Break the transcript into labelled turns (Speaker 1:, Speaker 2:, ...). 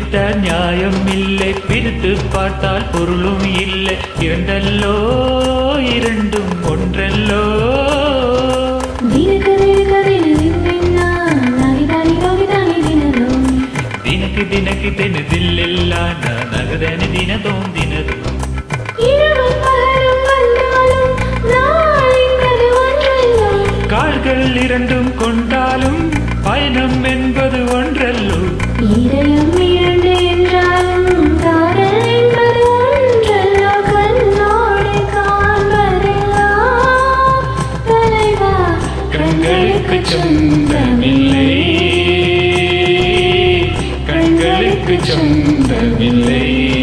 Speaker 1: விட்டால் நியாயம் இல்லை பிரித்து பார்த்தால் பொருளும் இல்லை இரண்டல்லோ இரண்டும் ஒன்றல்லோ
Speaker 2: ದಿನಕ ದಿನಕ ದಿನದಿಂದ ನಾಗಿ ದಾನಿ ರೋಗಿ ದಾನಿ ದಿನದು
Speaker 1: ದಿನಕ್ಕೆ ದಿನಕ್ಕೆ ತೆನೆದಿಲ್ಲ ನಗದನೆ ದಿನದೋಂ ದಿನದೋ
Speaker 2: இரவும் பகலும் வந்தாலும் நாள் என்பது ஒன்றல்லோ
Speaker 1: கால்கள் இரண்டும் கொண்டாலும் பயணம் என்பது ஒன்றல்லோ
Speaker 2: இதயம் இரண்டு என்றாலும் காதல் என்பது ஒன்றல்லோ கண்ணோடு காண்பதெல்லாம் தலைவா
Speaker 1: கண்களுக்கு சொந்தமில்லை கண்களுக்கு சொந்தமில்லை